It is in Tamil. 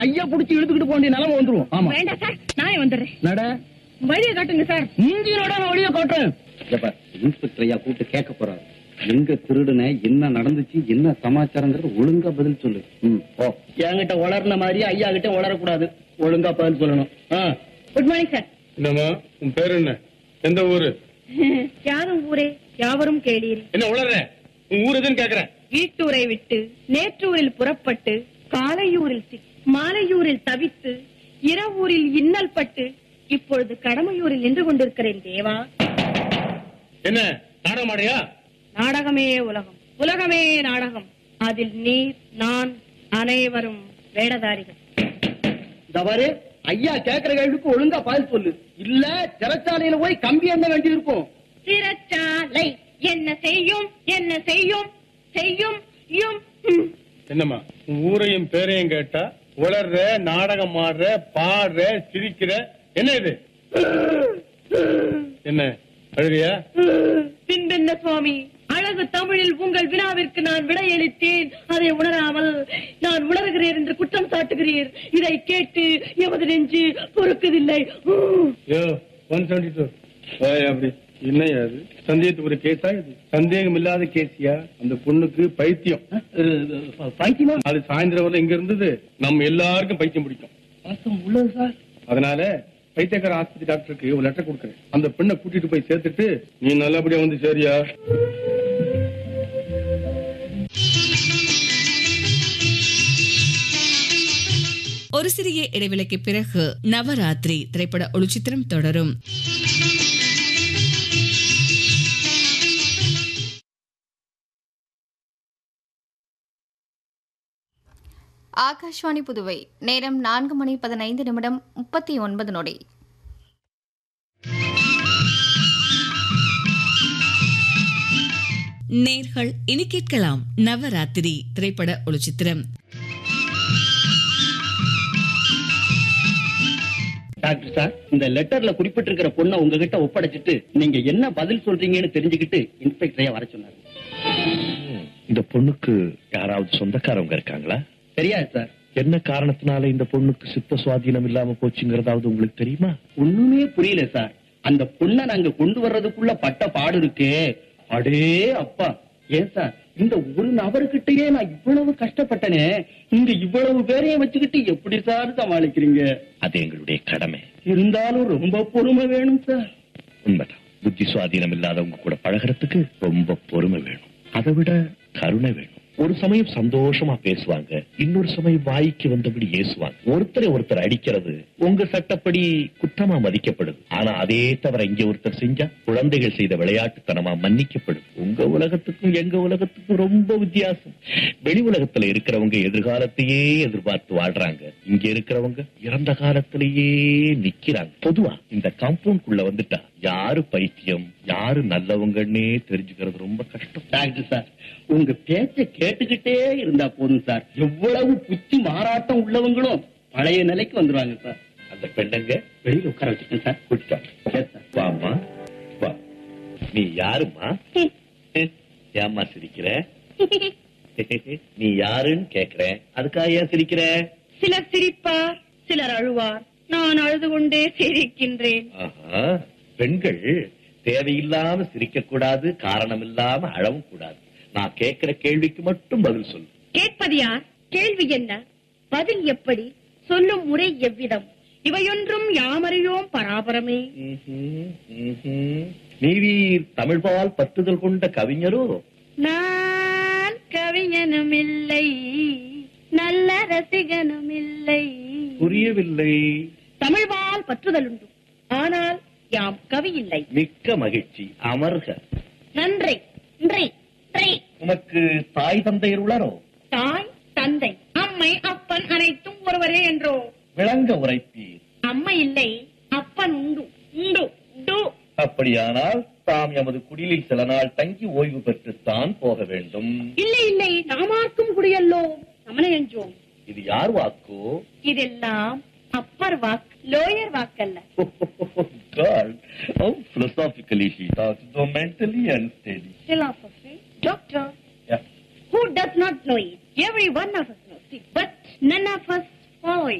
ஐயா புடிச்சு இழுத்துக்கிட்டு போக வேண்டிய நிலைமை வந்துரும் ஆமா வேண்டாம் சார் நானே வந்துடுறேன் நட வழியை காட்டுங்க சார் இஞ்சினோட நான் வழிய காட்டுறேன் இன்ஸ்பெக்டர் ஐயா கூப்பிட்டு கேட்க போறாரு எங்க திருடுன என்ன நடந்துச்சு என்ன சமாச்சாரங்கிறது ஒழுங்கா பதில் சொல்லு ம் ஓ என்கிட்ட வளர்ன மாதிரி ஐயா கிட்ட வளரக்கூடாது ஒழுங்கா பதில் சொல்லணும் ஆ. குட் மார்னிங் சார் என்னம்மா உன் பேர் என்ன எந்த ஊரு யாரும் ஊரே யாவரும் கேளீர் என்ன உளற உன் ஊர் எதுன்னு கேக்குறேன் வீட்டூரை விட்டு நேற்றூரில் புறப்பட்டு காலையூரில் சிக் மாலையூரில் தவித்து இரவூரில் இன்னல் பட்டு இப்பொழுது கடமையூரில் நின்று கொண்டிருக்கிறேன் தேவா என்ன நாடகமாடையா நாடகமே உலகம் உலகமே நாடகம் அதில் நீர் நான் அனைவரும் வேடதாரிகள் தவறு ஐயா கேக்குற கேள்விக்கு ஒழுங்கா பதில் சொல்லு இல்ல சிறைச்சாலையில போய் கம்பி எண்ண வேண்டி இருக்கும் சிறைச்சாலை என்ன செய்யும் என்ன செய்யும் செய்யும் யும் ம். என்னம்மா உன் ஊரையும் பேரையும் கேட்டா உளர்ற நாடகம் ஆடுற பாடுற சிரிக்கிற என்ன இது என்ன அழுறியா பின்பென்ன சுவாமி அழகு தமிழில் உங்கள் வினாவிற்கு நான் விடையளித்தேன் அதை உணராமல் நான் உணர்கிறேன் என்று குற்றம் சாட்டுகிறீர் இதை கேட்டு எமது நெஞ்சு பொறுக்கவில்லை ஊ. யோ ஒன் செவன்டி டூ அப்படி என்னையா அது சந்தேகத்துக்கு ஒரு கேஸா இது சந்தேகம் இல்லாத கேசியா அந்த பொண்ணுக்கு பைத்தியம் பைத்தியமா அது சாயந்தரம் வரல இங்க இருந்தது நம்ம எல்லாருக்கும் பைத்தியம் பிடிக்கும் பாசம் உள்ளது சார் அதனால பைத்தியக்கார ஆஸ்பத்திரி டாக்டருக்கு ஒரு லெட்டர் கொடுக்குறேன் அந்த பெண்ணை கூட்டிட்டு போய் சேர்த்துட்டு நீ நல்லபடியா வந்து சேரியா ஒரு சிறிய இடைவெளிக்கு பிறகு நவராத்திரி திரைப்பட ஒளிச்சித்திரம் தொடரும் ஆகாஷ்வாணி புதுவை நேரம் நான்கு மணி பதினைந்து நிமிடம் முப்பத்தி ஒன்பது நொடி நேர்கள் இனி கேட்கலாம் நவராத்திரி திரைப்பட ஒளிச்சித்திரம் டாக்டர் சார் இந்த லெட்டர்ல குறிப்பிட்டிருக்கிற பொண்ணை உங்ககிட்ட ஒப்படைச்சிட்டு நீங்க என்ன பதில் சொல்றீங்கன்னு தெரிஞ்சுக்கிட்டு இன்ஸ்பெக்டரையா வர சொன்னாரு இந்த பொண்ணுக்கு யாராவது சொந்தக்காரவங்க இருக்காங்களா தெரியாது சார் என்ன காரணத்தினால இந்த பொண்ணுக்கு சித்த சுவாதீனம் இல்லாம போச்சுங்கிறதாவது உங்களுக்கு தெரியுமா ஒண்ணுமே புரியல சார் அந்த பொண்ணை நாங்க கொண்டு வர்றதுக்குள்ள பட்ட பாடு இருக்கே அடே அப்பா ஏன் சார் இந்த ஒரு நபர்கிட்டயே நான் இவ்வளவு கஷ்டப்பட்டனே இங்க இவ்வளவு பேரையும் வச்சுக்கிட்டு எப்படி சார் சமாளிக்கிறீங்க அது எங்களுடைய கடமை இருந்தாலும் ரொம்ப பொறுமை வேணும் சார் உண்மைதான் புத்தி சுவாதீனம் இல்லாதவங்க கூட பழகுறதுக்கு ரொம்ப பொறுமை வேணும் அதை விட கருணை வேணும் ஒரு சமயம் சந்தோஷமா பேசுவாங்க இன்னொரு சமயம் வாய்க்கு வந்தபடி ஏசுவாங்க ஒருத்தரை ஒருத்தர் அடிக்கிறது உங்க சட்டப்படி குற்றமா மதிக்கப்படுது ஆனா அதே தவிர இங்க ஒருத்தர் செஞ்சா குழந்தைகள் செய்த விளையாட்டுத்தனமா மன்னிக்கப்படும் உங்க உலகத்துக்கும் எங்க உலகத்துக்கும் ரொம்ப வித்தியாசம் வெளி உலகத்துல இருக்கிறவங்க எதிர்காலத்தையே எதிர்பார்த்து வாழ்றாங்க இங்க இருக்கிறவங்க இறந்த காலத்திலேயே நிக்கிறாங்க பொதுவா இந்த காம்பவுண்ட்குள்ள வந்துட்டா யாரு பைத்தியம் யாரு நல்லவங்கன்னே தெரிஞ்சுக்கிறது ரொம்ப கஷ்டம் டாக்டர் சார் உங்க பேச்ச கேட்டுக்கிட்டே இருந்தா போதும் சார் எவ்வளவு புத்தி மாறாட்டம் உள்ளவங்களும் பழைய நிலைக்கு வந்துருவாங்க சார் அந்த பெண்ணுங்க வெளியில உட்கார வச்சுக்கேன் சார் கூட்டிட்டா Yes, sir. வாமா வா நீ யாருமா ஏம்மா சிரிக்கிற நீ யாருன்னு கேக்குறேன் அதுக்காக ஏன் சிரிக்கிற சிலர் சிரிப்பார் சிலர் அழுவார் நான் அழுது கொண்டே சிரிக்கின்றேன் ஆஹா, பெண்கள் தேவையில்லாம சிரிக்க கூடாது காரணம் இல்லாம அழவும் கூடாது நான் கேட்கிற கேள்விக்கு மட்டும் பதில் சொல்லு கேட்பது யார் கேள்வி என்ன பதில் எப்படி சொல்லும் முறை எவ்விதம் இவையொன்றும் யாமறியோம் பராபரமே ம்ஹும், ம்ஹும். நீவீர் தமிழ்பால் பற்றுதல் கொண்ட கவிஞரோ நான் கவிஞனும் இல்லை நல்ல ரசிகனும் இல்லை புரியவில்லை தமிழ்வால் பற்றுதலுண்டு ஆனால் யாம் கவி இல்லை மிக்க மகிழ்ச்சி அமர்க நன்றி நன்றி நன்றி உனக்கு தாய் தந்தையர் உளரோ தாய் தந்தை அம்மை அப்பன் அனைத்தும் ஒருவரே என்றோ விளங்க உரைப்பீர் அம்மை இல்லை அப்பன் உண்டு உண்டு உண்டு அப்படியானால் தாம் எமது குடிலில் சில நாள் தங்கி ஓய்வு பெற்றுத்தான் போக வேண்டும் இல்லை இல்லை நாமார்க்கும் குடியல்லோ சமணயஞ்சோம் இது யார் வாக்கோ இதெல்லாம் அப்பர் வாக் லோயர் வாக்கல்ல God, how philosophically she talks, though mentally unsteady. philosophy doctor Yeah. who does not know it every one of us knows it but none of us ஓய்